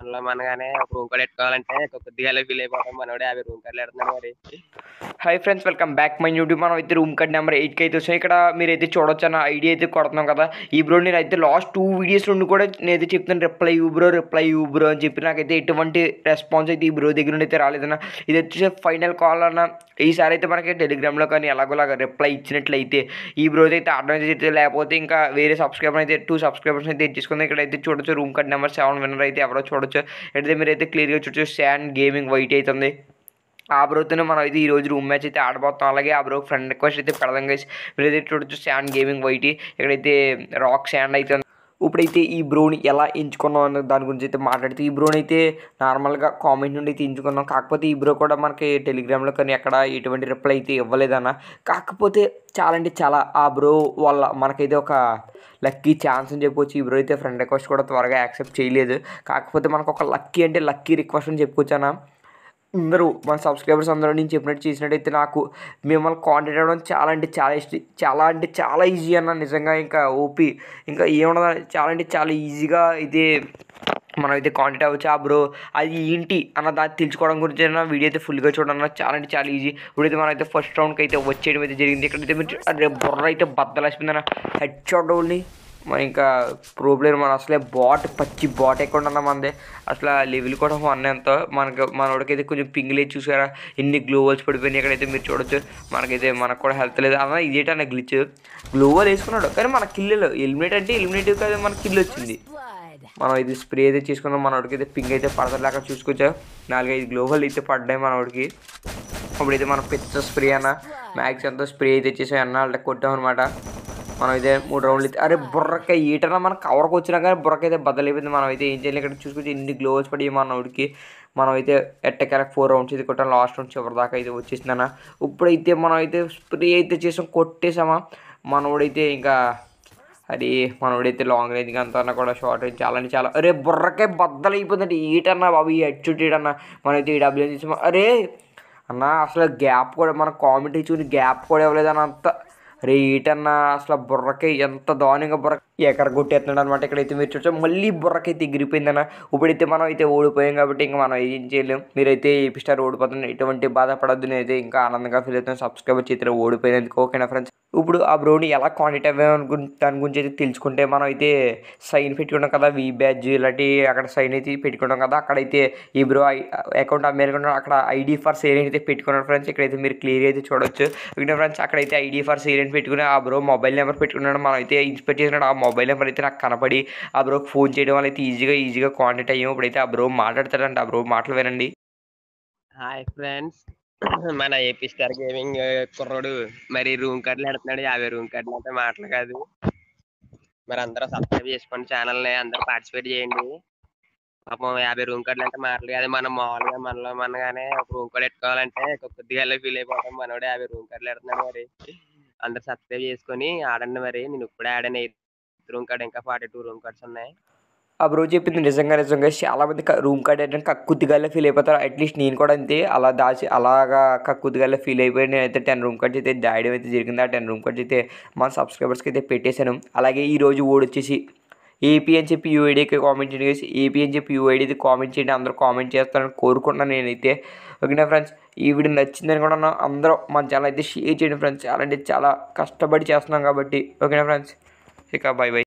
మనలో మనగానే ఒక room card పెట్టుకోవాలంటే కొద్దిగా ఫీల్ అయిపోతాం మనోడే యాభై రూమ్ కార్డులు పెడుతున్నాడు మరి hi friends welcome back my YouTube మనం అయితే రూమ్ కార్డ్ నెంబర్ ఎయిట్కి అయితే వచ్చాయి ఇక్కడ మీరైతే చూడొచ్చు అన్న ఐడియా అయితే కొడుతున్నాం కదా ఈ బ్రో నేను అయితే లాస్ట్ టూ వీడియోస్ నుండి కూడా నేనైతే చెప్తాను reply you bro reply you bro అని చెప్పి నాకైతే ఎటువంటి రెస్పాన్స్ అయితే ఈ బ్రో దగ్గర నుండి అయితే రాలేదన్న ఇది వచ్చేసి ఫైనల్ కాల్ అన్న ఈసారి అయితే మనకి టెలిగ్రామ్లో కానీ ఎలాగోలాగా రిప్లై ఇచ్చినట్లయితే ఈ బ్రో అయితే ఆర్డర్ అయితే లేకపోతే ఇంకా వేరే సబ్స్క్రైబర్ అయితే టూ సబ్స్క్రైబర్స్ అయితే ఇచ్చేసుకుంది ఇక్కడ అయితే చూడొచ్చు room card number seven winner అయితే ఎవరో చూడొచ్చు అయితే మీరైతే క్లియర్గా చూడొచ్చు శాండ్ గేమింగ్ వైట్ అవుతుంది ఆ బ్రోతోనే మనం అయితే ఈ రోజు రూమ్ మ్యాచ్ అయితే ఆడబోతాం అలాగే ఆ బ్రో ఫ్రెండ్ రిక్వెస్ట్ అయితే పెడదాం గైస్ మీరైతే చూడొచ్చు శాండ్ గేమింగ్ వైట్ ఇక్కడైతే రాక్ శాండ్ అయితే ఉంది. ఇప్పుడైతే ఈ బ్రోని ఎలా ఎంచుకున్నాం అన్న దాని గురించి అయితే మాట్లాడితే ఈ బ్రోని అయితే నార్మల్గా కామెంట్ నుండి అయితే ఎంచుకున్నాం కాకపోతే ఈ బ్రో కూడా మనకి టెలిగ్రామ్లో కానీ ఎక్కడ ఎటువంటి రిప్లై అయితే ఇవ్వలేదన్న కాకపోతే చాలా అంటే చాలా ఆ బ్రో వల్ల మనకైతే ఒక లక్కీ ఛాన్స్ అని చెప్పుకోవచ్చు ఈ బ్రో అయితే ఫ్రెండ్ రిక్వెస్ట్ కూడా త్వరగా యాక్సెప్ట్ చేయలేదు కాకపోతే మనకు ఒక లక్కీ అంటే లక్కీ రిక్వెస్ట్ అని చెప్పుకోవచ్చు అన్న అందరూ మన సబ్స్క్రైబర్స్ అందరూ నేను చెప్పినట్టు చేసినట్టయితే నాకు మిమ్మల్ని కాంటాక్ట్ అవ్వడం చాలా అంటే చాలా ఇష్టం చాలా అంటే చాలా ఈజీ అన్న నిజంగా ఇంకా ఓపీ ఇంకా ఏమన్నా చాలా అంటే చాలా ఈజీగా అయితే మనం అయితే కాంటాక్ట్ అవ్వచ్చు ఆ బ్రో అది ఏంటి అన్న దాన్ని తెలుసుకోవడం గురించి అయినా వీడియో అయితే ఫుల్గా చూడడం అన్న చాలా అంటే చాలా ఈజీ ఇప్పుడైతే మనం అయితే ఫస్ట్ రౌండ్కి అయితే వచ్చేయడం అయితే జరిగింది ఇక్కడైతే మీరు అరే బుర్ర అయితే బద్దలేసిపోయిందన్న హెడ్ షాట్ ఓన్లీ మన ఇంకా ప్రో ప్లేయర్ మన అసలే బాట్ పచ్చి బాట్ ఎక్కడ ఉన్నా మనది అసలు ఆ లెవెల్ కూడా వన్ ఎంత మనకి మనోడికైతే కొంచెం పింగిలే చూసారా ఎన్ని గ్లోవల్స్ పడిపోయినాయి ఇక్కడైతే మీరు చూడొచ్చు మనకైతే మనకు కూడా హెల్త్ లేదు అన్న ఇదేటన్న గ్లిచ్ గ్లోవల్ వేసుకున్నాడు కానీ మన కిల్లు ఎలిమినేట్ అంటే ఎలిమినేట్ కాదు మన కిల్ వచ్చింది మనం ఇది స్ప్రే అయితే చేసుకున్నాం మనోడికి అయితే పింక్ అయితే పడతలేక చూసుకోవచ్చా నాలుగైదు గ్లోవల్ అయితే పడ్డాయి మనోడికి అప్పుడైతే మనం పెద్ద స్ప్రే అన్న మ్యాక్స్ అంతా స్ప్రే అయితే చేసాం అన్న కొట్టాం అనమాట మనం అయితే మూడు రౌండ్లు అయితే అరే బుర్రకాయ ఈటన మన కవర్కి వచ్చినా కానీ బుర్రక అయితే బద్దలైపోయింది మనం అయితే ఏం చేయాలి ఇక్కడ చూసుకుంటే ఎన్ని గ్లోవ్స్ పడి మన ఉడికి మనం అయితే ఎట్టకెరక్ ఫోర్ రౌండ్స్ అయితే కొట్టాం లాస్ట్ రౌండ్ చివరి దాకా అయితే వచ్చేసిందన్న ఇప్పుడైతే మనం అయితే స్ప్రే అయితే చేసాం కొట్టేసామా మనోడైతే ఇంకా అది మనోడైతే లాంగ్ రేంజ్ అంతా కూడా షార్ట్ రేంజ్ చాలా అంటే చాలా అరే బుర్రకాయ బద్దలైపోయిందంటే ఈటన్నా బాబు ఈ హెడ్ ఈటన్నా మనమైతే ఈ డబ్ల్యూ చేసామా అరే అన్న అసలు గ్యాప్ కూడా మన కామెంట్ చూసి గ్యాప్ కూడా ఇవ్వలేదన్న అంత రే ఈటన్న అసలు బుర్రకి ఎంత దారుణంగా బుర్ర ఎక్కడ కొట్టేస్తున్నాడు అనమాట ఇక్కడైతే మీరు చూస్తే మళ్ళీ బుర్రకైతే ఎగిరిపోయిందన్న ఇప్పుడైతే మనం అయితే ఓడిపోయాం కాబట్టి ఇంకా మనం ఏం చేయలేం మీరైతే ఏపీ స్టార్ ఓడిపోతున్నారు ఎటువంటి బాధపడద్దు నేనైతే ఇంకా ఆనందంగా ఫీల్ అవుతాను సబ్స్క్రైబర్ చేతిలో ఓడిపోయినందుకు ఓకేనా ఫ్రెండ్స్ ఇప్పుడు ఆ బ్రోని ఎలా కాంటాక్ట్ అవ్వామని గురించి దాని గురించి అయితే తెలుసుకుంటే మనం అయితే సైన్ పెట్టుకున్నాం కదా వీ బ్యాడ్జ్ ఇలాంటి అక్కడ సైన్ అయితే పెట్టుకున్నాం కదా అక్కడైతే ఈ బ్రో అకౌంట్ అమెరికన్ అక్కడ ఐడి ఫర్ సేల్ అయితే పెట్టుకున్నాడు ఫ్రెండ్స్ ఇక్కడైతే మీరు క్లియర్ అయితే చూడొచ్చు ఓకే ఫ్రెండ్స్ అక్కడైతే ఐడి ఫర్ సేల్ అని పెట్టుకుని ఆ బ్రో మొబైల్ నెంబర్ పెట్టుకున్నాడు మనం అయితే ఇన్స్పెక్ట్ చేసినాడు ఆ మొబైల్ నెంబర్ అయితే నాకు కనపడి ఆ బ్రోకి ఫోన్ చేయడం వల్ల అయితే ఈజీగా ఈజీగా కాంటాక్ట్ అయ్యాము ఇప్పుడైతే ఆ బ్రో మాట్లాడతాడంట ఆ బ్రో మాటలు వినండి హాయ్ ఫ్రెండ్స్ మన ఏపీ స్టార్ గేమింగ్ కుర్రోడు మరి రూమ్ కార్డులు పెడుతున్నాడు యాభై రూమ్ కార్డులు అంటే మాటలు కాదు మరి అందరూ సబ్స్క్రైబ్ చేసుకోండి ఛానల్ని అందరూ పార్టిసిపేట్ చేయండి పాపం యాభై రూమ్ కార్డులు అంటే మాటలు కాదు మనం మామూలుగా మనలో మనగానే ఒక రూమ్ కార్డు పెట్టుకోవాలంటే కొద్దిగా ఫీల్ అయిపోతాం మనోడు యాభై రూమ్ కార్డులు పెడుతున్నాడు మరి అందరు సబ్స్క్రైబ్ చేసుకొని ఆడండి మరి నేను ఇప్పుడే ఆడాను ఎయిత్ రూమ్ కార్డ్ ఇంకా ఫార్టీ టూ రూమ్ కార్డ్స్ ఉన్నాయి ఆ బ్రో చెప్పింది నిజంగా నిజంగా చాలా మంది రూమ్ కార్డ్ ఏంటంటే కక్కుద్దిగానే ఫీల్ అయిపోతారు అట్లీస్ట్ నేను కూడా అంతే అలా దాచి అలాగా కక్కుద్దిగానే ఫీల్ అయిపోయి నేనైతే టెన్ రూమ్ కార్డ్స్ అయితే దాయడం అయితే జరిగింది ఆ టెన్ రూమ్ కార్డ్స్ అయితే మన సబ్స్క్రైబర్స్కి అయితే పెట్టేశాను అలాగే ఈ రోజు ఓడొచ్చేసి ఏపీ అని చెప్పి యూఐడీకి కామెంట్ చేయండి guys. ఏపీ అని చెప్పి యూఐడీకి కామెంట్ చేయండి అందరూ కామెంట్ చేస్తారని కోరుకుంటున్నాను నేనైతే ఓకేనా ఫ్రెండ్స్ ఈ వీడియో నచ్చిందని కూడా నా- అందరూ మన ఛానల్ అయితే షేర్ చేయండి ఫ్రెండ్స్ చాలా అంటే చాలా కష్టపడి చేస్తున్నాం కాబట్టి ఓకేనా ఫ్రెండ్స్ ఇక బై బై